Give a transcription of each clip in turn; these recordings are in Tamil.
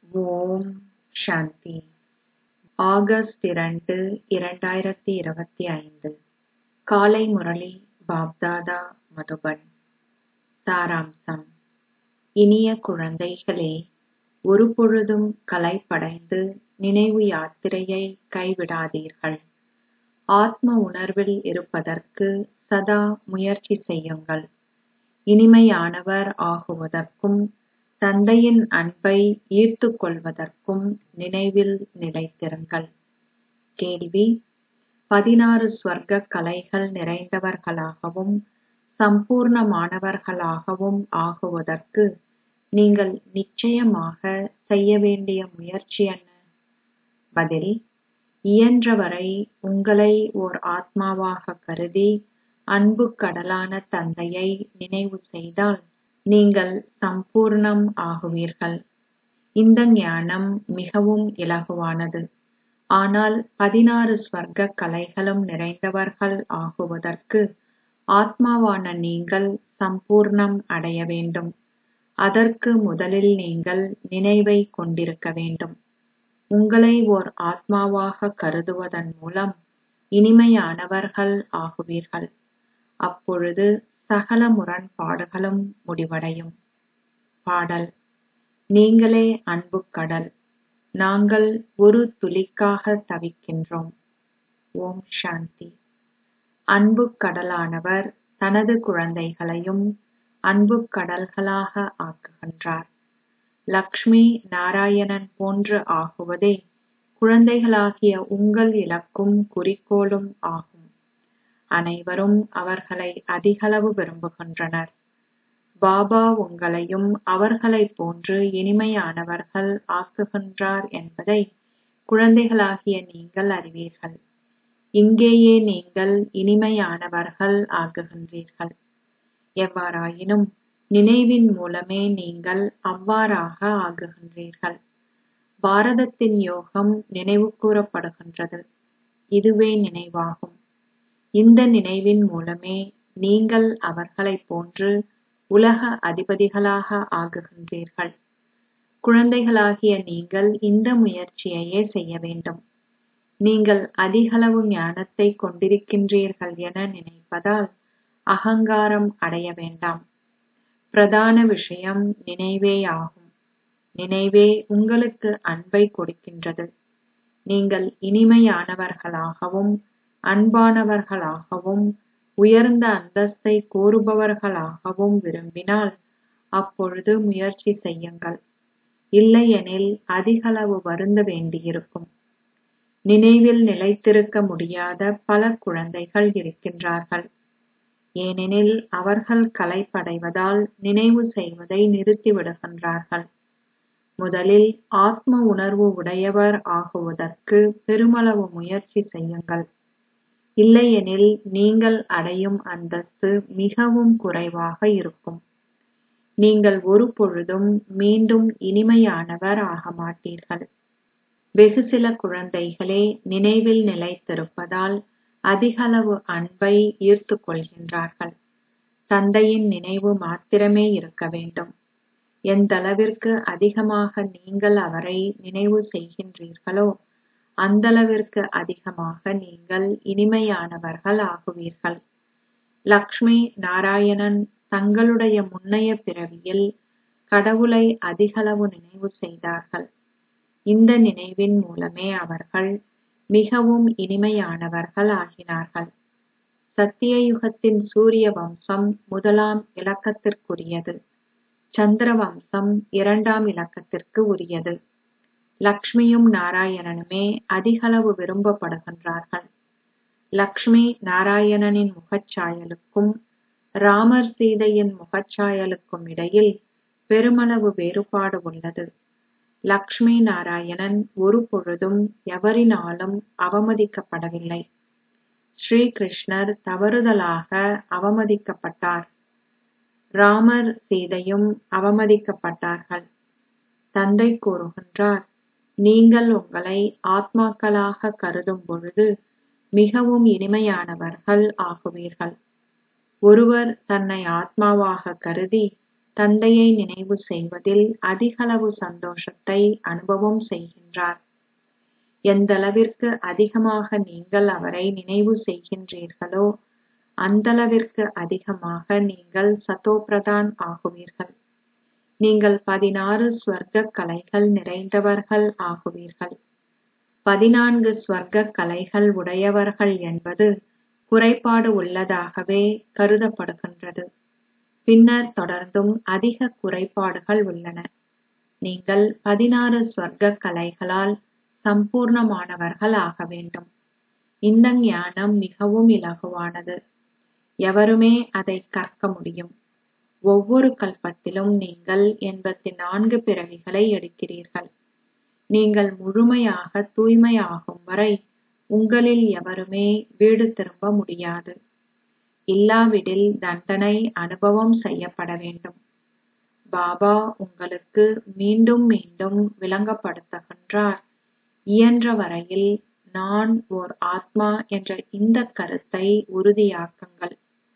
ஓம் சாந்தி ஆகஸ்ட் இரண்டு இரண்டாயிரத்தி இருபத்தி ஐந்து காலை முரளி பாப்தாதா மதுபன் சாராம்சம் இனிய குழந்தைகளே ஒருபொழுதும் களைப்படைந்து நினைவு யாத்திரையை கைவிடாதீர்கள் ஆத்ம உணர்வில் இருப்பதற்கு சதா முயற்சி செய்யுங்கள் இனிமையானவர் ஆகுவதற்கும் தந்தையின் அன்பை ஈர்த்துக் கொள்வதற்கும் நினைவில் நிலைத்திருங்கள் கேள்வி பதினாறு ஸ்வர்க்க கலைகள் நிறைந்தவர்களாகவும் சம்பூர்ணமானவர்களாகவும் ஆகுவதற்கு நீங்கள் நிச்சயமாக செய்ய வேண்டிய முயற்சி என்ன பதில் இயன்றவரை உங்களை ஓர் ஆத்மாவாக கருதி அன்பு கடலான தந்தையை நினைவு செய்தால் நீங்கள் சம்பூர்ணம் ஆகுவீர்கள் இந்த ஞானம் மிகவும் இலகுவானது ஆனால் பதினாறு ஸ்வர்க்க கலைகளும் நிறைந்தவர்கள் ஆகுவதற்கு ஆத்மாவான நீங்கள் சம்பூர்ணம் அடைய வேண்டும் அதற்கு முதலில் நீங்கள் நினைவை கொண்டிருக்க வேண்டும் உங்களை ஓர் ஆத்மாவாக கருதுவதன் மூலம் இனிமையானவர்கள் ஆகுவீர்கள் அப்பொழுது சகல முரண்பாடுகளும் முடிவடையும் பாடல் நீங்களே அன்பு கடல் நாங்கள் ஒரு துளிக்காக தவிக்கின்றோம் ஓம் சாந்தி அன்பு கடலானவர் தனது குழந்தைகளையும் அன்பு கடல்களாக ஆக்குகின்றார் லக்ஷ்மி நாராயணன் போன்று ஆகுவதே குழந்தைகளாகிய உங்கள் இலக்கும் குறிக்கோளும் ஆகும் அனைவரும் அவர்களை அதிகளவு விரும்புகின்றனர் பாபா உங்களையும் அவர்களைப் போன்று இனிமையானவர்கள் ஆக்குகின்றார் என்பதை குழந்தைகளாகிய நீங்கள் அறிவீர்கள் இங்கேயே நீங்கள் இனிமையானவர்கள் ஆகுகின்றீர்கள் எவ்வாறாயினும் நினைவின் மூலமே நீங்கள் அவ்வாறாக ஆகுகின்றீர்கள் பாரதத்தின் யோகம் நினைவு கூறப்படுகின்றது இதுவே நினைவாகும் இந்த நினைவின் மூலமே நீங்கள் அவர்களைப் போன்று உலக அதிபதிகளாக ஆகுகின்றீர்கள் குழந்தைகளாகிய நீங்கள் இந்த முயற்சியையே செய்ய வேண்டும் நீங்கள் அதிகளவு ஞானத்தை கொண்டிருக்கின்றீர்கள் என நினைப்பதால் அகங்காரம் அடைய வேண்டாம் பிரதான விஷயம் நினைவேயாகும் நினைவே உங்களுக்கு அன்பை கொடுக்கின்றது நீங்கள் இனிமையானவர்களாகவும் அன்பானவர்களாகவும் உயர்ந்த அந்தஸ்தை கோருபவர்களாகவும் விரும்பினால் அப்பொழுது முயற்சி செய்யுங்கள் இல்லையெனில் அதிகளவு வருந்த வேண்டியிருக்கும் நினைவில் நிலைத்திருக்க முடியாத பல குழந்தைகள் இருக்கின்றார்கள் ஏனெனில் அவர்கள் களைப்படைவதால் நினைவு செய்வதை நிறுத்திவிடுகின்றார்கள் முதலில் ஆத்ம உணர்வு உடையவர் ஆகுவதற்கு பெருமளவு முயற்சி செய்யுங்கள் இல்லையெனில் நீங்கள் அடையும் அந்தஸ்து மிகவும் குறைவாக இருக்கும் நீங்கள் ஒரு பொழுதும் மீண்டும் இனிமையானவர் ஆக மாட்டீர்கள் வெகு சில குழந்தைகளே நினைவில் நிலைத்திருப்பதால் அதிகளவு அன்பை ஈர்த்துக் கொள்கின்றார்கள் தந்தையின் நினைவு மாத்திரமே இருக்க வேண்டும் எந்தளவிற்கு அதிகமாக நீங்கள் அவரை நினைவு செய்கின்றீர்களோ அந்தளவிற்கு அதிகமாக நீங்கள் இனிமையானவர்கள் ஆகுவீர்கள் லக்ஷ்மி நாராயணன் தங்களுடைய முன்னைய பிறவியில் கடவுளை அதிகளவு நினைவு செய்தார்கள் இந்த நினைவின் மூலமே அவர்கள் மிகவும் இனிமையானவர்கள் ஆகினார்கள் சத்தியயுகத்தின் சூரிய வம்சம் முதலாம் இலக்கத்திற்குரியது சந்திர வம்சம் இரண்டாம் இலக்கத்திற்கு உரியது லக்ஷ்மியும் நாராயணனுமே அதிகளவு விரும்பப்படுகின்றார்கள் லக்ஷ்மி நாராயணனின் முகச்சாயலுக்கும் ராமர் சீதையின் முகச்சாயலுக்கும் இடையில் பெருமளவு வேறுபாடு உள்ளது லக்ஷ்மி நாராயணன் ஒரு பொழுதும் எவரினாலும் அவமதிக்கப்படவில்லை ஸ்ரீ கிருஷ்ணர் தவறுதலாக அவமதிக்கப்பட்டார் ராமர் சீதையும் அவமதிக்கப்பட்டார்கள் தந்தை கூறுகின்றார் நீங்கள் உங்களை ஆத்மாக்களாக கருதும் பொழுது மிகவும் இனிமையானவர்கள் ஆகுவீர்கள் ஒருவர் தன்னை ஆத்மாவாக கருதி தந்தையை நினைவு செய்வதில் அதிகளவு சந்தோஷத்தை அனுபவம் செய்கின்றார் எந்தளவிற்கு அதிகமாக நீங்கள் அவரை நினைவு செய்கின்றீர்களோ அந்தளவிற்கு அதிகமாக நீங்கள் சதோபிரதான் ஆகுவீர்கள் நீங்கள் பதினாறு ஸ்வர்க்க கலைகள் நிறைந்தவர்கள் ஆகுவீர்கள் பதினான்கு ஸ்வர்க்க கலைகள் உடையவர்கள் என்பது குறைபாடு உள்ளதாகவே கருதப்படுகின்றது பின்னர் தொடர்ந்தும் அதிக குறைபாடுகள் உள்ளன நீங்கள் பதினாறு ஸ்வர்க்க கலைகளால் சம்பூர்ணமானவர்கள் ஆக வேண்டும் இந்த ஞானம் மிகவும் இலகுவானது எவருமே அதை கற்க முடியும் ஒவ்வொரு கல்பத்திலும் நீங்கள் எண்பத்தி நான்கு பிறவிகளை எடுக்கிறீர்கள் நீங்கள் முழுமையாக தூய்மையாகும் வரை உங்களில் எவருமே வீடு திரும்ப முடியாது இல்லாவிடில் தண்டனை அனுபவம் செய்யப்பட வேண்டும் பாபா உங்களுக்கு மீண்டும் மீண்டும் விளங்கப்படுத்துகின்றார் இயன்ற வரையில் நான் ஓர் ஆத்மா என்ற இந்த கருத்தை உறுதியாக்குங்கள்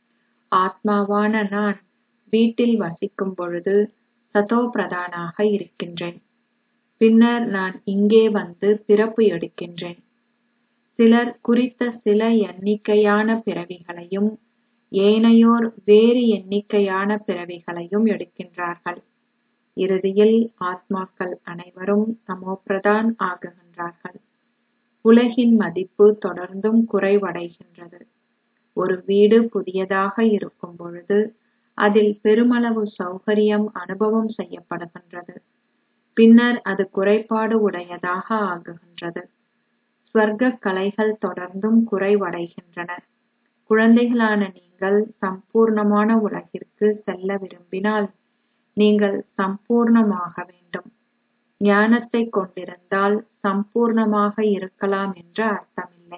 ஆத்மாவான நான் வீட்டில் வசிக்கும் பொழுது சதோ பிரதானாக இருக்கின்றேன் பின்னர் நான் இங்கே வந்து பிறப்பு எடுக்கின்றேன் சிலர் குறித்த சில எண்ணிக்கையான பிறவிகளையும் ஏனையோர் வேறு எண்ணிக்கையான பிறவிகளையும் எடுக்கின்றார்கள் இறுதியில் ஆத்மாக்கள் அனைவரும் தமோபிரதான் ஆகுகின்றார்கள் உலகின் மதிப்பு தொடர்ந்தும் குறைவடைகின்றது ஒரு வீடு புதியதாக இருக்கும் பொழுது அதில் பெருமளவு சௌகரியம் அனுபவம் செய்யப்படுகின்றது பின்னர் அது குறைபாடு உடையதாக ஆகுகின்றது ஸ்வர்க்க கலைகள் தொடர்ந்தும் குறைவடைகின்றன குழந்தைகளான நீங்கள் சம்பூர்ணமான உலகிற்கு செல்ல விரும்பினால் நீங்கள் சம்பூர்ணமாக வேண்டும் ஞானத்தை கொண்டிருந்தால் சம்பூர்ணமாக இருக்கலாம் என்று அர்த்தமில்லை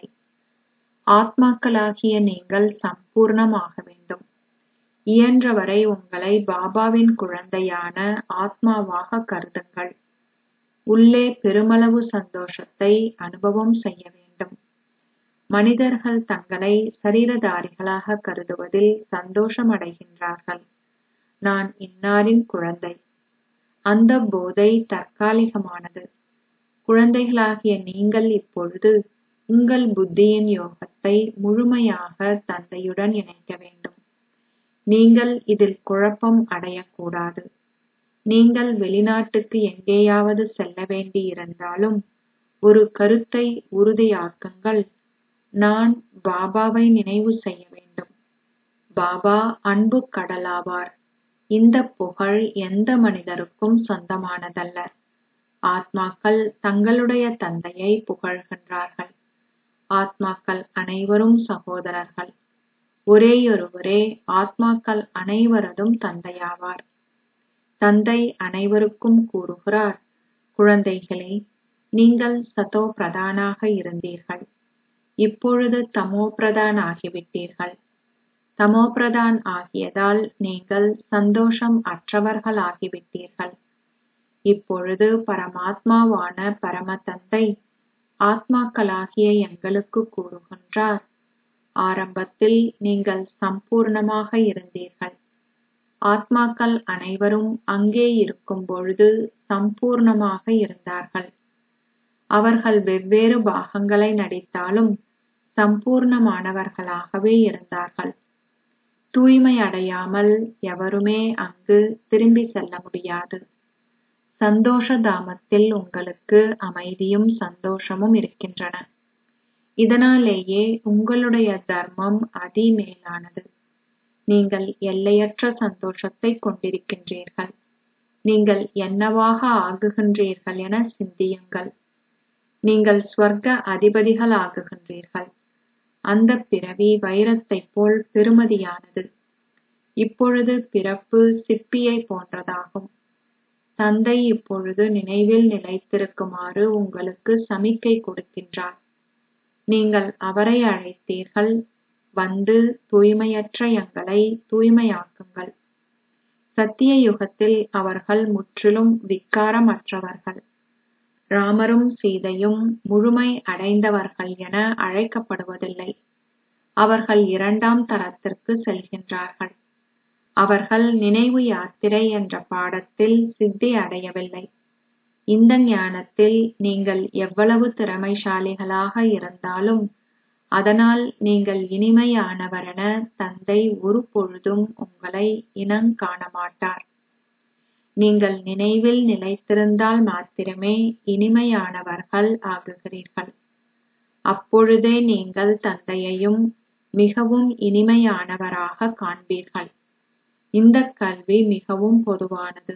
ஆத்மாக்களாகிய நீங்கள் சம்பூர்ணமாக வேண்டும் இயன்றவரை உங்களை பாபாவின் குழந்தையான ஆத்மாவாக கருதுங்கள் உள்ளே பெருமளவு சந்தோஷத்தை அனுபவம் செய்ய வேண்டும் மனிதர்கள் தங்களை சரீரதாரிகளாக கருதுவதில் சந்தோஷம் அடைகின்றார்கள் நான் இன்னாரின் குழந்தை அந்த போதை தற்காலிகமானது குழந்தைகளாகிய நீங்கள் இப்பொழுது உங்கள் புத்தியின் யோகத்தை முழுமையாக தந்தையுடன் இணைக்க வேண்டும் நீங்கள் இதில் குழப்பம் அடையக்கூடாது நீங்கள் வெளிநாட்டுக்கு எங்கேயாவது செல்ல வேண்டியிருந்தாலும் ஒரு கருத்தை உறுதியாக்குங்கள் நான் பாபாவை நினைவு செய்ய வேண்டும் பாபா அன்பு கடலாவார் இந்த புகழ் எந்த மனிதருக்கும் சொந்தமானதல்ல ஆத்மாக்கள் தங்களுடைய தந்தையை புகழ்கின்றார்கள் ஆத்மாக்கள் அனைவரும் சகோதரர்கள் ஒரேயொருவரே ஆத்மாக்கள் அனைவரதும் தந்தையாவார் தந்தை அனைவருக்கும் கூறுகிறார் குழந்தைகளே நீங்கள் சதோ பிரதானாக இருந்தீர்கள் இப்பொழுது தமோ பிரதான் ஆகிவிட்டீர்கள் தமோ பிரதான் ஆகியதால் நீங்கள் சந்தோஷம் அற்றவர்கள் ஆகிவிட்டீர்கள் இப்பொழுது பரமாத்மாவான பரம தந்தை ஆத்மாக்களாகிய எங்களுக்கு கூறுகின்றார் ஆரம்பத்தில் நீங்கள் சம்பூர்ணமாக இருந்தீர்கள் ஆத்மாக்கள் அனைவரும் அங்கே இருக்கும் பொழுது சம்பூர்ணமாக இருந்தார்கள் அவர்கள் வெவ்வேறு பாகங்களை நடித்தாலும் சம்பூர்ணமானவர்களாகவே இருந்தார்கள் தூய்மை அடையாமல் எவருமே அங்கு திரும்பி செல்ல முடியாது சந்தோஷ தாமத்தில் உங்களுக்கு அமைதியும் சந்தோஷமும் இருக்கின்றன இதனாலேயே உங்களுடைய தர்மம் அதிமேலானது நீங்கள் எல்லையற்ற சந்தோஷத்தை கொண்டிருக்கின்றீர்கள் நீங்கள் என்னவாக ஆகுகின்றீர்கள் என சிந்தியுங்கள் நீங்கள் ஸ்வர்க்க அதிபதிகள் ஆகுகின்றீர்கள் அந்த பிறவி வைரத்தைப் போல் பெறுமதியானது இப்பொழுது பிறப்பு சிப்பியை போன்றதாகும் தந்தை இப்பொழுது நினைவில் நிலைத்திருக்குமாறு உங்களுக்கு சமிக்கை கொடுக்கின்றார் நீங்கள் அவரை அழைத்தீர்கள் வந்து தூய்மையற்ற எங்களை தூய்மையாக்குங்கள் சத்திய யுகத்தில் அவர்கள் முற்றிலும் விக்காரமற்றவர்கள் ராமரும் சீதையும் முழுமை அடைந்தவர்கள் என அழைக்கப்படுவதில்லை அவர்கள் இரண்டாம் தரத்திற்கு செல்கின்றார்கள் அவர்கள் நினைவு யாத்திரை என்ற பாடத்தில் சித்தி அடையவில்லை இந்த ஞானத்தில் நீங்கள் எவ்வளவு திறமைசாலிகளாக இருந்தாலும் அதனால் நீங்கள் இனிமையானவரென தந்தை ஒரு பொழுதும் உங்களை இனங்காண மாட்டார் நீங்கள் நினைவில் நிலைத்திருந்தால் மாத்திரமே இனிமையானவர்கள் ஆகுகிறீர்கள் அப்பொழுதே நீங்கள் தந்தையையும் மிகவும் இனிமையானவராக காண்பீர்கள் இந்த கல்வி மிகவும் பொதுவானது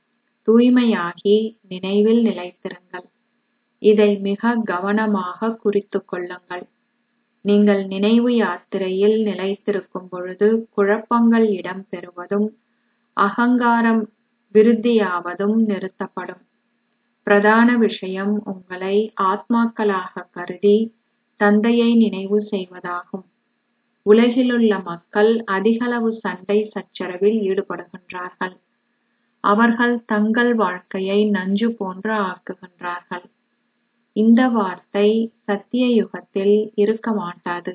தூய்மையாகி நினைவில் நிலைத்திருங்கள் இதை மிக கவனமாக குறித்துக் கொள்ளுங்கள் நீங்கள் நினைவு யாத்திரையில் நிலைத்திருக்கும் பொழுது குழப்பங்கள் இடம்பெறுவதும் அகங்காரம் விருத்தியாவதும் நிறுத்தப்படும் பிரதான விஷயம் உங்களை ஆத்மாக்களாக கருதி தந்தையை நினைவு செய்வதாகும் உலகிலுள்ள மக்கள் அதிகளவு சண்டை சச்சரவில் ஈடுபடுகின்றார்கள் அவர்கள் தங்கள் வாழ்க்கையை நஞ்சு போன்று ஆக்குகின்றார்கள் இந்த வார்த்தை சத்திய யுகத்தில் இருக்க மாட்டாது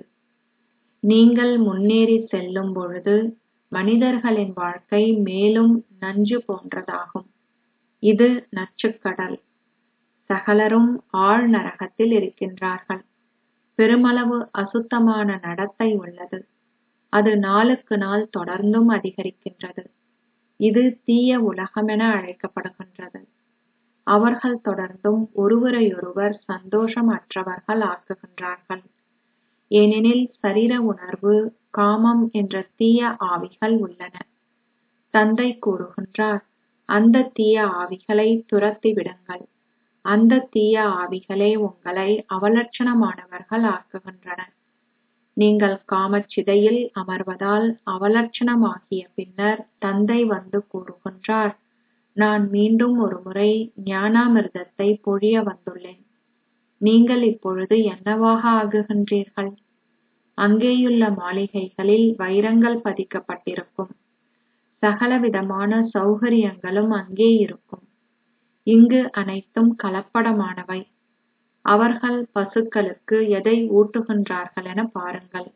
நீங்கள் முன்னேறி செல்லும் பொழுது மனிதர்களின் வாழ்க்கை மேலும் நஞ்சு போன்றதாகும் இது நச்சுக்கடல் சகலரும் ஆழ் நரகத்தில் இருக்கின்றார்கள் பெருமளவு அசுத்தமான நடத்தை உள்ளது அது நாளுக்கு நாள் தொடர்ந்தும் அதிகரிக்கின்றது இது தீய உலகமென அழைக்கப்படுகின்றது அவர்கள் தொடர்ந்தும் ஒருவரையொருவர் சந்தோஷம் அற்றவர்கள் ஆக்குகின்றார்கள் ஏனெனில் சரீர உணர்வு காமம் என்ற தீய ஆவிகள் உள்ளன தந்தை கூறுகின்றார் அந்த தீய ஆவிகளை துரத்தி விடுங்கள் அந்த தீய ஆவிகளே உங்களை அவலட்சணமானவர்கள் ஆக்குகின்றன நீங்கள் காமச்சிதையில் அமர்வதால் அவலட்சணமாகிய பின்னர் தந்தை வந்து கூறுகின்றார் நான் மீண்டும் ஒருமுறை ஞானாமிர்தத்தை பொழிய வந்துள்ளேன் நீங்கள் இப்பொழுது என்னவாக ஆகுகின்றீர்கள் அங்கேயுள்ள மாளிகைகளில் வைரங்கள் பதிக்கப்பட்டிருக்கும் சகலவிதமான சௌகரியங்களும் அங்கே இருக்கும் இங்கு அனைத்தும் கலப்படமானவை அவர்கள் பசுக்களுக்கு எதை ஊட்டுகின்றார்கள் என பாருங்கள்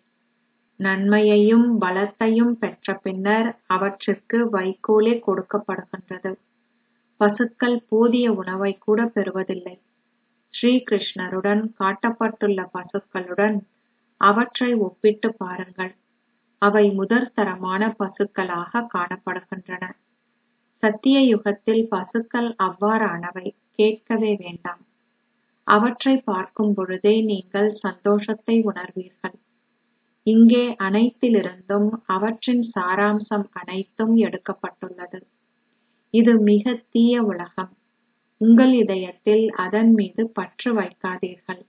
நன்மையையும் பலத்தையும் பெற்ற பின்னர் அவற்றிற்கு வைக்கோலே கொடுக்கப்படுகின்றது பசுக்கள் போதிய உணவை கூட பெறுவதில்லை ஸ்ரீ கிருஷ்ணருடன் காட்டப்பட்டுள்ள பசுக்களுடன் அவற்றை ஒப்பிட்டு பாருங்கள் அவை முதற்தரமான பசுக்களாக காணப்படுகின்றன சத்திய யுகத்தில் பசுக்கள் அவ்வாறானவை கேட்கவே வேண்டாம் அவற்றை பார்க்கும் பொழுதே நீங்கள் சந்தோஷத்தை உணர்வீர்கள் இங்கே அனைத்திலிருந்தும் அவற்றின் சாராம்சம் அனைத்தும் எடுக்கப்பட்டுள்ளது இது மிக தீய உலகம் உங்கள் இதயத்தில் அதன் மீது பற்று வைக்காதீர்கள்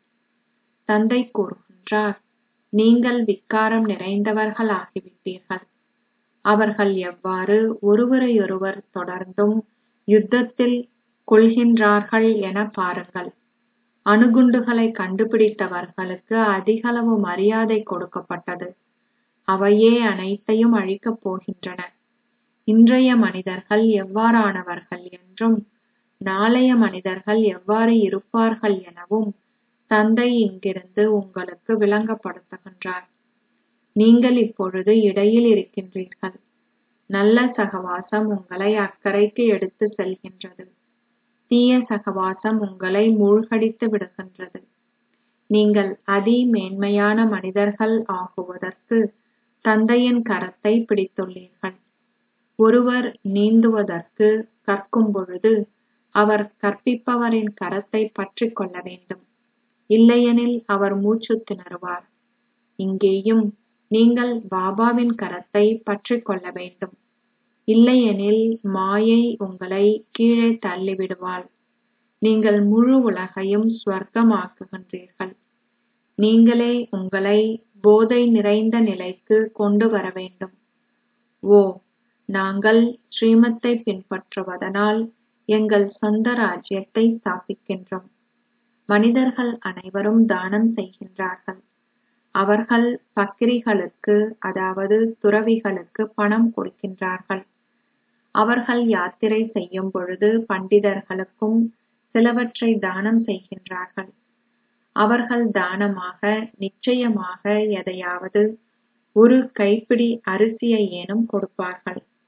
தந்தை கூறுகின்றார் நீங்கள் விக்காரம் நிறைந்தவர்கள் ஆகிவிட்டீர்கள் அவர்கள் எவ்வாறு ஒருவரையொருவர் தொடர்ந்தும் யுத்தத்தில் கொள்கின்றார்கள் என பாருங்கள் அணுகுண்டுகளை கண்டுபிடித்தவர்களுக்கு அதிகளவு மரியாதை கொடுக்கப்பட்டது அவையே அனைத்தையும் அழிக்கப் போகின்றன இன்றைய மனிதர்கள் எவ்வாறானவர்கள் என்றும் நாளைய மனிதர்கள் எவ்வாறு இருப்பார்கள் எனவும் தந்தை இங்கிருந்து உங்களுக்கு விளங்கப்படுத்துகின்றார் நீங்கள் இப்பொழுது இடையில் இருக்கின்றீர்கள் நல்ல சகவாசம் உங்களை அக்கறைக்கு எடுத்து செல்கின்றது தீய சகவாசம் உங்களை மூழ்கடித்து விடுகின்றது நீங்கள் அதி மேன்மையான மனிதர்கள் ஆகுவதற்கு தந்தையின் கரத்தை பிடித்துள்ளீர்கள் ஒருவர் நீந்துவதற்கு கற்கும் பொழுது அவர் கற்பிப்பவரின் கரத்தை பற்றிக் கொள்ள வேண்டும் இல்லையெனில் அவர் மூச்சு திணறுவார் இங்கேயும் நீங்கள் பாபாவின் கரத்தை பற்றிக் கொள்ள வேண்டும் இல்லையெனில் மாயை உங்களை கீழே தள்ளிவிடுவாள் நீங்கள் முழு உலகையும் ஸ்வர்க்கமாக்குகின்றீர்கள் நீங்களே உங்களை போதை நிறைந்த நிலைக்கு கொண்டு வர வேண்டும் ஓ நாங்கள் ஸ்ரீமத்தை பின்பற்றுவதனால் எங்கள் சொந்த ராஜ்யத்தை ஸ்தாபிக்கின்றோம் மனிதர்கள் அனைவரும் தானம் செய்கின்றார்கள் அவர்கள் பக்கிரிகளுக்கு அதாவது துறவிகளுக்கு பணம் கொடுக்கின்றார்கள் அவர்கள் யாத்திரை செய்யும் பொழுது பண்டிதர்களுக்கும் சிலவற்றை தானம் செய்கின்றார்கள் அவர்கள் தானமாக நிச்சயமாக எதையாவது ஒரு கைப்பிடி அரிசியை ஏனும் கொடுப்பார்கள்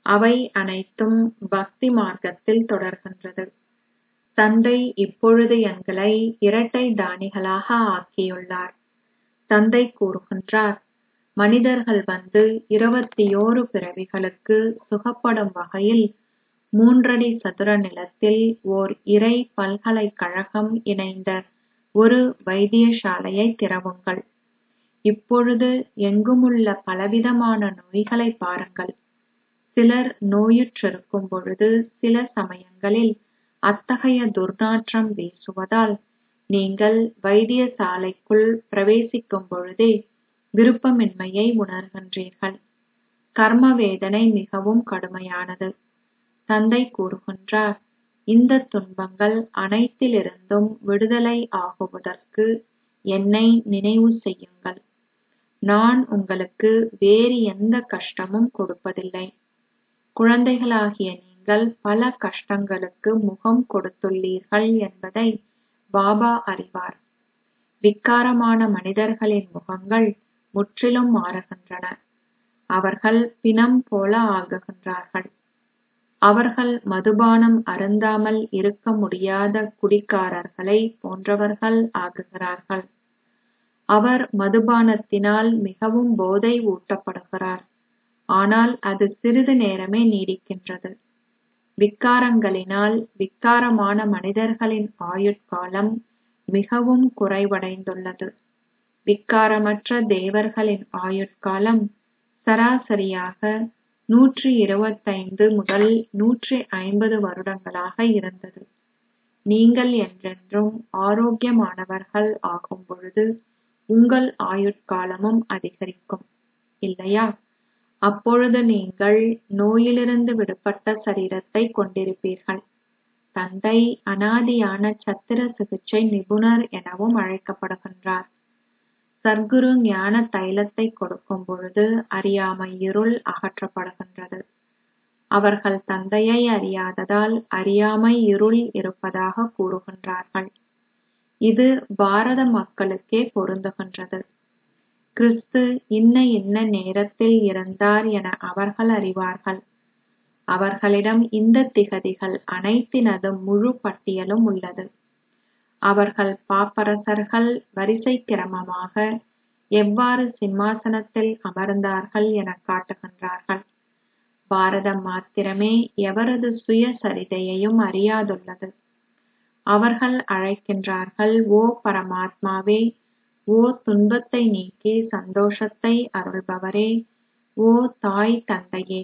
அவை அனைத்தும் பக்தி மார்க்கத்தில் தொடர்கின்றது தந்தை இப்பொழுது எங்களை இரட்டை தானிகளாக ஆக்கியுள்ளார் தந்தை கூறுகின்றார் மனிதர்கள் வந்து இருபத்தியோரு பிறவிகளுக்கு சுகப்படும் வகையில் மூன்றடி சதுர நிலத்தில் ஓர் இறை பல்கலைக்கழகம் இணைந்த ஒரு வைத்தியசாலையை திறவுங்கள் இப்பொழுது எங்குமுள்ள பலவிதமான நோய்களை பாருங்கள் சிலர் நோயுற்றிருக்கும் பொழுது சில சமயங்களில் அத்தகைய துர்நாற்றம் வீசுவதால் நீங்கள் வைத்தியசாலைக்குள் பிரவேசிக்கும் பொழுதே விருப்பமின்மையை உணர்கின்றீர்கள் கர்ம வேதனை மிகவும் கடுமையானது தந்தை கூறுகின்றார் இந்த துன்பங்கள் அனைத்திலிருந்தும் விடுதலை ஆகுவதற்கு என்னை நினைவு செய்யுங்கள் நான் உங்களுக்கு வேறு எந்த கஷ்டமும் கொடுப்பதில்லை குழந்தைகளாகிய நீங்கள் பல கஷ்டங்களுக்கு முகம் கொடுத்துள்ளீர்கள் என்பதை பாபா அறிவார் விக்காரமான மனிதர்களின் முகங்கள் முற்றிலும் மாறுகின்றன அவர்கள் பிணம் போல ஆகுகின்றார்கள் அவர்கள் மதுபானம் அருந்தாமல் இருக்க முடியாத குடிகாரர்களை போன்றவர்கள் ஆகுகிறார்கள் அவர் மதுபானத்தினால் மிகவும் போதை ஊட்டப்படுகிறார் ஆனால் அது சிறிது நேரமே நீடிக்கின்றது விக்காரங்களினால் விக்காரமான மனிதர்களின் ஆயுட்காலம் மிகவும் குறைவடைந்துள்ளது விக்காரமற்ற தேவர்களின் ஆயுட்காலம் சராசரியாக நூற்றி இருபத்தைந்து முதல் நூற்றி ஐம்பது வருடங்களாக இருந்தது நீங்கள் என்றென்றும் ஆரோக்கியமானவர்கள் ஆகும் பொழுது உங்கள் ஆயுட்காலமும் அதிகரிக்கும் இல்லையா அப்பொழுது நீங்கள் நோயிலிருந்து விடுபட்ட சரீரத்தை கொண்டிருப்பீர்கள் தந்தை அனாதியான சத்திர சிகிச்சை நிபுணர் எனவும் அழைக்கப்படுகின்றார் சர்க்குரு ஞான தைலத்தை கொடுக்கும் பொழுது அறியாமை இருள் அகற்றப்படுகின்றது அவர்கள் தந்தையை அறியாததால் அறியாமை இருள் இருப்பதாக கூறுகின்றார்கள் இது பாரத மக்களுக்கே பொருந்துகின்றது கிறிஸ்து இன்ன இன்ன நேரத்தில் இறந்தார் என அவர்கள் அறிவார்கள் அவர்களிடம் இந்த திகதிகள் அனைத்தினது முழு பட்டியலும் உள்ளது அவர்கள் பாப்பரசர்கள் வரிசை கிரமமாக எவ்வாறு சிம்மாசனத்தில் அமர்ந்தார்கள் என காட்டுகின்றார்கள் பாரதம் மாத்திரமே எவரது சுயசரிதையையும் அறியாதுள்ளது அவர்கள் அழைக்கின்றார்கள் ஓ பரமாத்மாவே ஓ துன்பத்தை நீக்கி சந்தோஷத்தை அருள்பவரே ஓ தாய் தந்தையே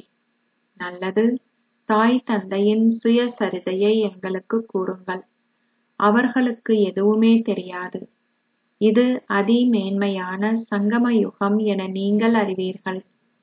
நல்லது தாய் தந்தையின் சுயசரிதையை எங்களுக்கு கூறுங்கள் அவர்களுக்கு எதுவுமே தெரியாது இது அதிமேன்மையான சங்கம யுகம் என நீங்கள் அறிவீர்கள்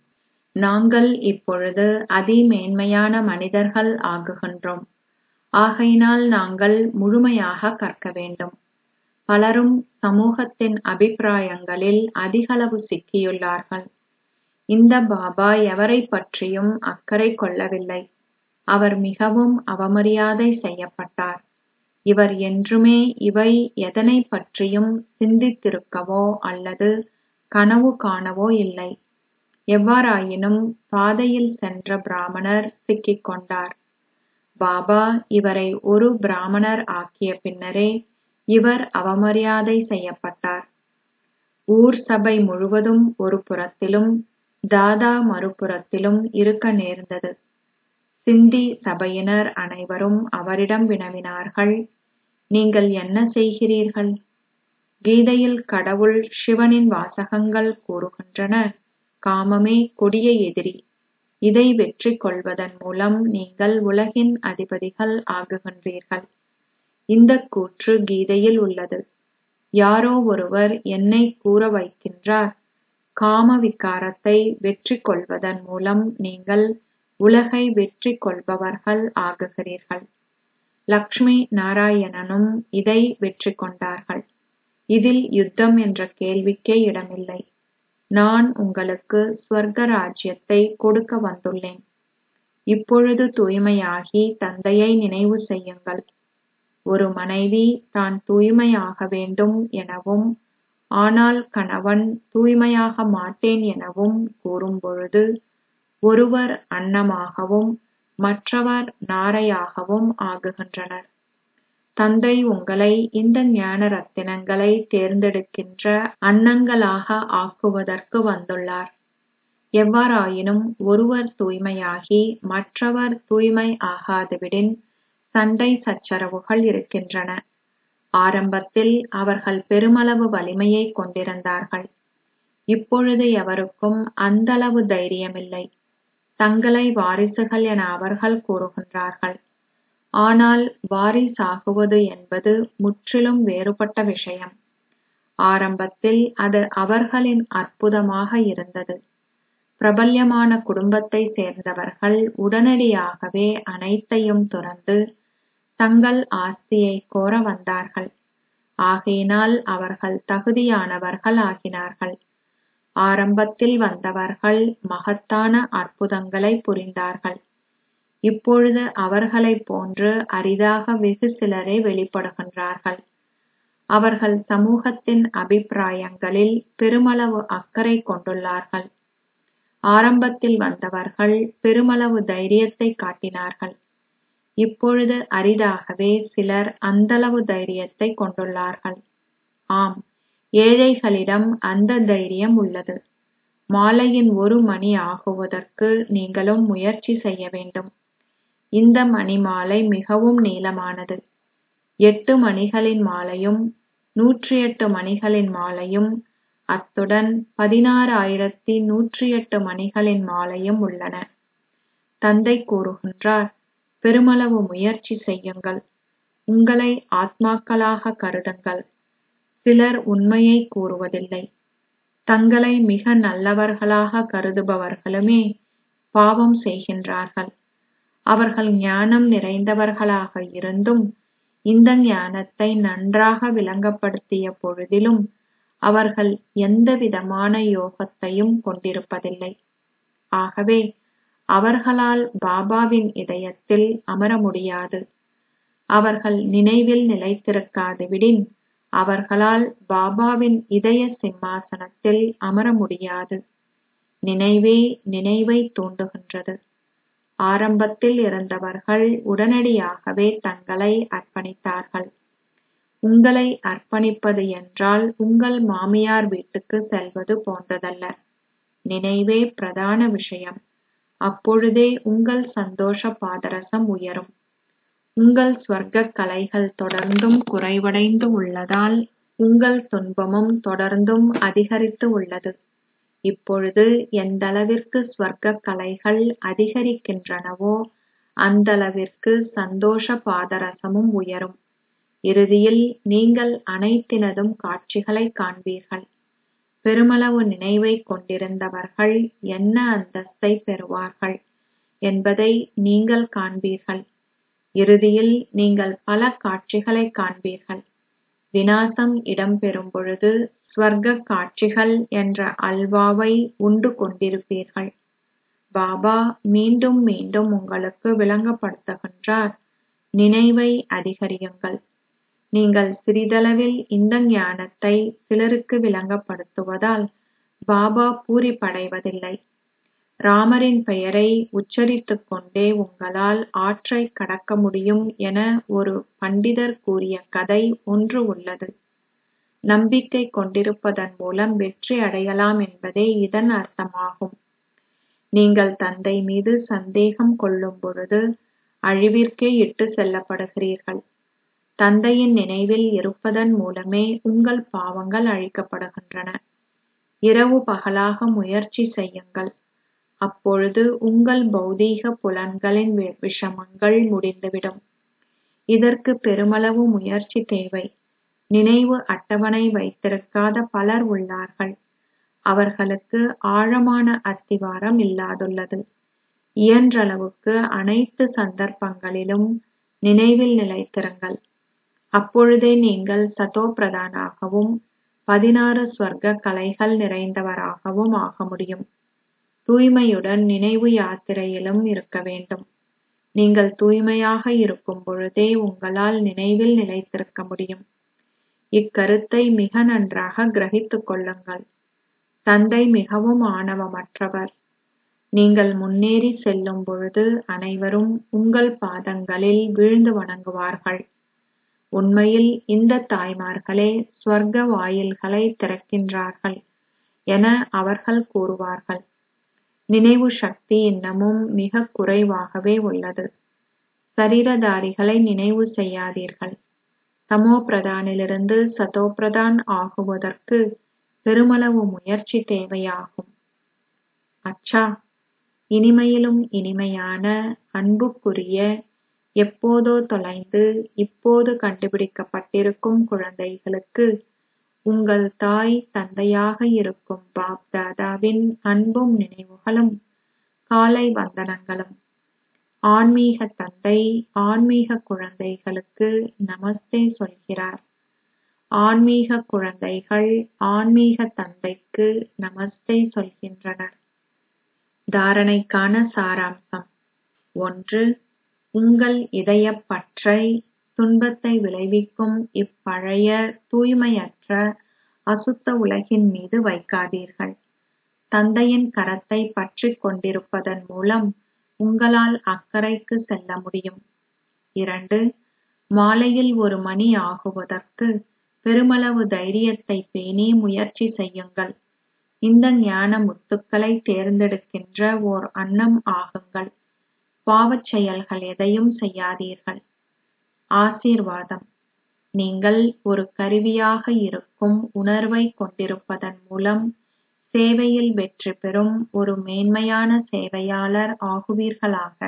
நாங்கள் இப்பொழுது அதிமேன்மையான மனிதர்கள் ஆகுகின்றோம் ஆகையினால் நாங்கள் முழுமையாக கற்க வேண்டும் பலரும் சமூகத்தின் அபிப்பிராயங்களில் அதிகளவு சிக்கியுள்ளார்கள் இந்த பாபா எவரை பற்றியும் அக்கறை கொள்ளவில்லை அவர் மிகவும் அவமரியாதை செய்யப்பட்டார் இவர் என்றுமே இவை எதனை பற்றியும் சிந்தித்திருக்கவோ அல்லது கனவு காணவோ இல்லை எவ்வாறாயினும் பாதையில் சென்ற பிராமணர் சிக்கிக் கொண்டார் பாபா இவரை ஒரு பிராமணர் ஆக்கிய பின்னரே இவர் அவமரியாதை செய்யப்பட்டார் ஊர் சபை முழுவதும் ஒரு புறத்திலும் தாதா மறுபுறத்திலும் இருக்க நேர்ந்தது சிந்தி சபையினர் அனைவரும் அவரிடம் வினவினார்கள் நீங்கள் என்ன செய்கிறீர்கள் கீதையில் கடவுள் சிவனின் வாசகங்கள் கூறுகின்றன காமமே கொடிய எதிரி இதை வெற்றி கொள்வதன் மூலம் நீங்கள் உலகின் அதிபதிகள் ஆகுகின்றீர்கள் இந்த கூற்று கீதையில் உள்ளது யாரோ ஒருவர் என்னை கூற வைக்கின்றார் காம விகாரத்தை வெற்றி கொள்வதன் மூலம் நீங்கள் உலகை வெற்றி கொள்பவர்கள் ஆகுகிறீர்கள் லக்ஷ்மி நாராயணனும் இதை வெற்றி கொண்டார்கள் இதில் யுத்தம் என்ற கேள்விக்கே இடமில்லை நான் உங்களுக்கு ஸ்வர்க ராஜ்யத்தை கொடுக்க வந்துள்ளேன் இப்பொழுது தூய்மையாகி தந்தையை நினைவு செய்யுங்கள் ஒரு மனைவி தான் தூய்மையாக வேண்டும் எனவும் ஆனால் கணவன் தூய்மையாக மாட்டேன் எனவும் கூறும் பொழுது ஒருவர் அன்னமாகவும் மற்றவர் நாரையாகவும் ஆகுகின்றனர் தந்தை உங்களை இந்த ஞான ரத்தினங்களை தேர்ந்தெடுக்கின்ற அன்னங்களாக ஆக்குவதற்கு வந்துள்ளார் எவ்வாறாயினும் ஒருவர் தூய்மையாகி மற்றவர் தூய்மை ஆகாதுவிடின் சண்டை சச்சரவுகள் இருக்கின்றன ஆரம்பத்தில் அவர்கள் பெருமளவு வலிமையை கொண்டிருந்தார்கள் இப்பொழுது எவருக்கும் அந்தளவு தைரியமில்லை தங்களை வாரிசுகள் என அவர்கள் கூறுகின்றார்கள் ஆனால் வாரிசாகுவது என்பது முற்றிலும் வேறுபட்ட விஷயம் ஆரம்பத்தில் அது அவர்களின் அற்புதமாக இருந்தது பிரபல்யமான குடும்பத்தை சேர்ந்தவர்கள் உடனடியாகவே அனைத்தையும் துறந்து தங்கள் ஆஸ்தியை கோர வந்தார்கள் ஆகையினால் அவர்கள் தகுதியானவர்கள் ஆகினார்கள் ஆரம்பத்தில் வந்தவர்கள் மகத்தான அற்புதங்களை புரிந்தார்கள் இப்பொழுது அவர்களைப் போன்று அரிதாக வெகு சிலரே வெளிப்படுகின்றார்கள் அவர்கள் சமூகத்தின் அபிப்பிராயங்களில் பெருமளவு அக்கறை கொண்டுள்ளார்கள் ஆரம்பத்தில் வந்தவர்கள் பெருமளவு தைரியத்தை காட்டினார்கள் இப்பொழுது அரிதாகவே சிலர் அந்தளவு தைரியத்தை கொண்டுள்ளார்கள் ஆம் ஏழைகளிடம் அந்த தைரியம் உள்ளது மாலையின் ஒரு மணி ஆகுவதற்கு நீங்களும் முயற்சி செய்ய வேண்டும் இந்த மணி மாலை மிகவும் நீளமானது எட்டு மணிகளின் மாலையும் நூற்றி எட்டு மணிகளின் மாலையும் அத்துடன் பதினாறு ஆயிரத்தி நூற்றி எட்டு மணிகளின் மாலையும் உள்ளன தந்தை கூறுகின்றார் பெருமளவு முயற்சி செய்யுங்கள் உங்களை ஆத்மாக்களாக கருதுங்கள் சிலர் உண்மையை கூறுவதில்லை தங்களை மிக நல்லவர்களாக கருதுபவர்களுமே பாவம் செய்கின்றார்கள் அவர்கள் ஞானம் நிறைந்தவர்களாக இருந்தும் இந்த ஞானத்தை நன்றாக விளங்கப்படுத்திய பொழுதிலும் அவர்கள் எந்தவிதமான யோகத்தையும் கொண்டிருப்பதில்லை ஆகவே அவர்களால் பாபாவின் இதயத்தில் அமர முடியாது அவர்கள் நினைவில் நிலைத்திருக்காது விடின் அவர்களால் பாபாவின் இதய சிம்மாசனத்தில் அமர முடியாது நினைவே நினைவை தூண்டுகின்றது ஆரம்பத்தில் இருந்தவர்கள் உடனடியாகவே தங்களை அர்ப்பணித்தார்கள் உங்களை அர்ப்பணிப்பது என்றால் உங்கள் மாமியார் வீட்டுக்கு செல்வது போன்றதல்ல நினைவே பிரதான விஷயம் அப்பொழுதே உங்கள் சந்தோஷ பாதரசம் உயரும் உங்கள் ஸ்வர்க்க கலைகள் தொடர்ந்தும் குறைவடைந்து உள்ளதால் உங்கள் துன்பமும் தொடர்ந்தும் அதிகரித்து உள்ளது இப்பொழுது எந்தளவிற்கு ஸ்வர்க்க கலைகள் அதிகரிக்கின்றனவோ அந்தளவிற்கு சந்தோஷ பாதரசமும் உயரும் இறுதியில் நீங்கள் அனைத்தினதும் காட்சிகளை காண்பீர்கள் பெருமளவு நினைவை கொண்டிருந்தவர்கள் என்ன அந்தஸ்தை பெறுவார்கள் என்பதை நீங்கள் காண்பீர்கள் இறுதியில் நீங்கள் பல காட்சிகளை காண்பீர்கள் விநாசம் இடம்பெறும் பொழுது ஸ்வர்க்க காட்சிகள் என்ற அல்வாவை உண்டு கொண்டிருப்பீர்கள் பாபா மீண்டும் மீண்டும் உங்களுக்கு விளங்கப்படுத்துகின்றார் நினைவை அதிகரியுங்கள் நீங்கள் சிறிதளவில் இந்த ஞானத்தை சிலருக்கு விளங்கப்படுத்துவதால் பாபா பூரிப்படைவதில்லை ராமரின் பெயரை உச்சரித்துக் கொண்டே உங்களால் ஆற்றை கடக்க முடியும் என ஒரு பண்டிதர் கூறிய கதை ஒன்று உள்ளது நம்பிக்கை கொண்டிருப்பதன் மூலம் வெற்றி அடையலாம் என்பதே இதன் அர்த்தமாகும் நீங்கள் தந்தை மீது சந்தேகம் கொள்ளும் பொழுது அழிவிற்கே இட்டு செல்லப்படுகிறீர்கள் தந்தையின் நினைவில் இருப்பதன் மூலமே உங்கள் பாவங்கள் அழிக்கப்படுகின்றன இரவு பகலாக முயற்சி செய்யுங்கள் அப்பொழுது உங்கள் பௌதீக புலன்களின் விஷமங்கள் முடிந்துவிடும் இதற்கு பெருமளவு முயற்சி தேவை நினைவு அட்டவணை வைத்திருக்காத பலர் உள்ளார்கள் அவர்களுக்கு ஆழமான அஸ்திவாரம் இல்லாதுள்ளது இயன்றளவுக்கு அனைத்து சந்தர்ப்பங்களிலும் நினைவில் நிலைத்திருங்கள் அப்பொழுதே நீங்கள் சதோ பிரதானாகவும் பதினாறு ஸ்வர்க்க கலைகள் நிறைந்தவராகவும் ஆக முடியும் தூய்மையுடன் நினைவு யாத்திரையிலும் இருக்க வேண்டும் நீங்கள் தூய்மையாக இருக்கும் பொழுதே உங்களால் நினைவில் நிலைத்திருக்க முடியும் இக்கருத்தை மிக நன்றாக கிரகித்துக் கொள்ளுங்கள் தந்தை மிகவும் ஆணவமற்றவர் நீங்கள் முன்னேறி செல்லும் பொழுது அனைவரும் உங்கள் பாதங்களில் வீழ்ந்து வணங்குவார்கள் உண்மையில் இந்த தாய்மார்களே ஸ்வர்க்க வாயில்களை திறக்கின்றார்கள் என அவர்கள் கூறுவார்கள் நினைவு சக்தி இன்னமும் மிக குறைவாகவே உள்ளது சரீரதாரிகளை நினைவு செய்யாதீர்கள் தமோ பிரதானிலிருந்து சதோ பிரதான் ஆகுவதற்கு பெருமளவு முயற்சி தேவையாகும் அச்சா இனிமையிலும் இனிமையான அன்புக்குரிய எப்போதோ தொலைந்து இப்போது கண்டுபிடிக்கப்பட்டிருக்கும் குழந்தைகளுக்கு உங்கள் தாய் தந்தையாக இருக்கும் பாப் தாதாவின் அன்பும் நினைவுகளும் காலை வந்தனங்களும் ஆன்மீக தந்தை ஆன்மீக குழந்தைகளுக்கு நமஸ்தே சொல்கிறார் ஆன்மீக குழந்தைகள் ஆன்மீக தந்தைக்கு நமஸ்தே சொல்கின்றனர் தாரணைக்கான சாராம்சம் ஒன்று உங்கள் இதயப் பற்றை துன்பத்தை விளைவிக்கும் இப்பழைய தூய்மையற்ற அசுத்த உலகின் மீது வைக்காதீர்கள் தந்தையின் கரத்தை பற்றிக் கொண்டிருப்பதன் மூலம் உங்களால் அக்கறைக்கு செல்ல முடியும் இரண்டு மாலையில் ஒரு மணி ஆகுவதற்கு பெருமளவு தைரியத்தை பேணி முயற்சி செய்யுங்கள் இந்த ஞான முத்துக்களை தேர்ந்தெடுக்கின்ற ஓர் அன்னம் ஆகுங்கள் பாவச் செயல்கள் எதையும் செய்யாதீர்கள் ஆசீர்வாதம் நீங்கள் ஒரு கருவியாக இருக்கும் உணர்வை கொண்டிருப்பதன் மூலம் சேவையில் வெற்றி பெறும் ஒரு மேன்மையான சேவையாளர் ஆகுவீர்களாக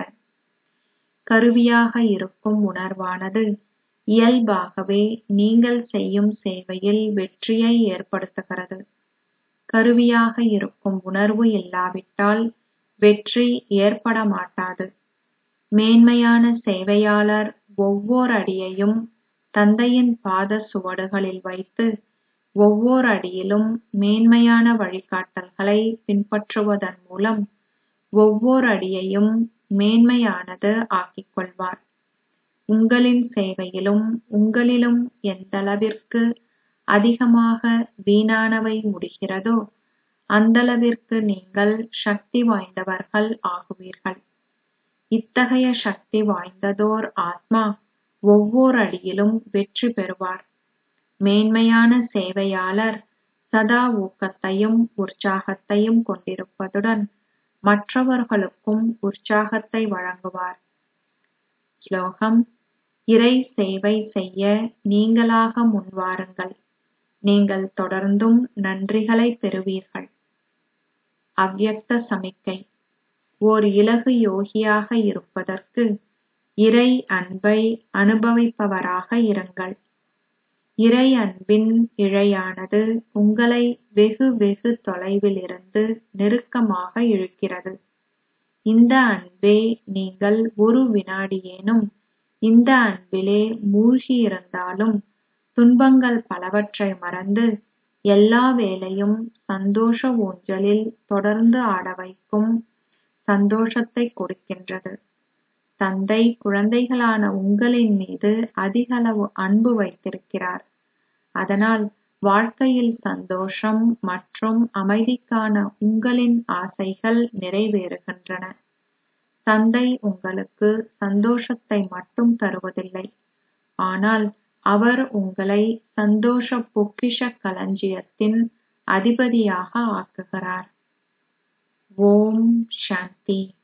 கருவியாக இருக்கும் உணர்வானது இயல்பாகவே நீங்கள் செய்யும் சேவையில் வெற்றியை ஏற்படுத்துகிறது கருவியாக இருக்கும் உணர்வு இல்லாவிட்டால் வெற்றி ஏற்பட மாட்டாது மேன்மையான சேவையாளர் ஒவ்வொரு அடியையும் தந்தையின் பாத சுவடுகளில் வைத்து ஒவ்வொரு அடியிலும் மேன்மையான வழிகாட்டல்களை பின்பற்றுவதன் மூலம் ஒவ்வொரு அடியையும் மேன்மையானது ஆக்கிக் கொள்வார் உங்களின் சேவையிலும் உங்களிலும் எந்தளவிற்கு அதிகமாக வீணானவை முடிகிறதோ அந்தளவிற்கு நீங்கள் சக்தி வாய்ந்தவர்கள் ஆகுவீர்கள் இத்தகைய சக்தி வாய்ந்ததோர் ஆத்மா ஒவ்வொரு அடியிலும் வெற்றி பெறுவார் மேன்மையான சேவையாளர் சதா ஊக்கத்தையும் உற்சாகத்தையும் கொண்டிருப்பதுடன் மற்றவர்களுக்கும் உற்சாகத்தை வழங்குவார் ஸ்லோகம் இறை சேவை செய்ய நீங்களாக முன்வாருங்கள் நீங்கள் தொடர்ந்தும் நன்றிகளை பெறுவீர்கள் அவ்யக்த சமிக்கை ஓர் இலகு யோகியாக இருப்பதற்கு இறை அன்பை அனுபவிப்பவராக இருங்கள் இறை அன்பின் இழையானது உங்களை வெகு வெகு தொலைவிலிருந்து நெருக்கமாக இழுக்கிறது இந்த அன்பே நீங்கள் ஒரு வினாடியேனும் இந்த அன்பிலே மூழ்கியிருந்தாலும் துன்பங்கள் பலவற்றை மறந்து எல்லா வேளையும் சந்தோஷ ஊஞ்சலில் தொடர்ந்து ஆட வைக்கும் சந்தோஷத்தை கொடுக்கின்றது தந்தை குழந்தைகளான உங்களின் மீது அதிகளவு அன்பு வைத்திருக்கிறார் அதனால் வாழ்க்கையில் சந்தோஷம் மற்றும் அமைதிக்கான உங்களின் ஆசைகள் நிறைவேறுகின்றன தந்தை உங்களுக்கு சந்தோஷத்தை மட்டும் தருவதில்லை ஆனால் அவர் உங்களை சந்தோஷ பொக்கிஷ களஞ்சியத்தின் அதிபதியாக ஆக்குகிறார் ஓம் சாந்தி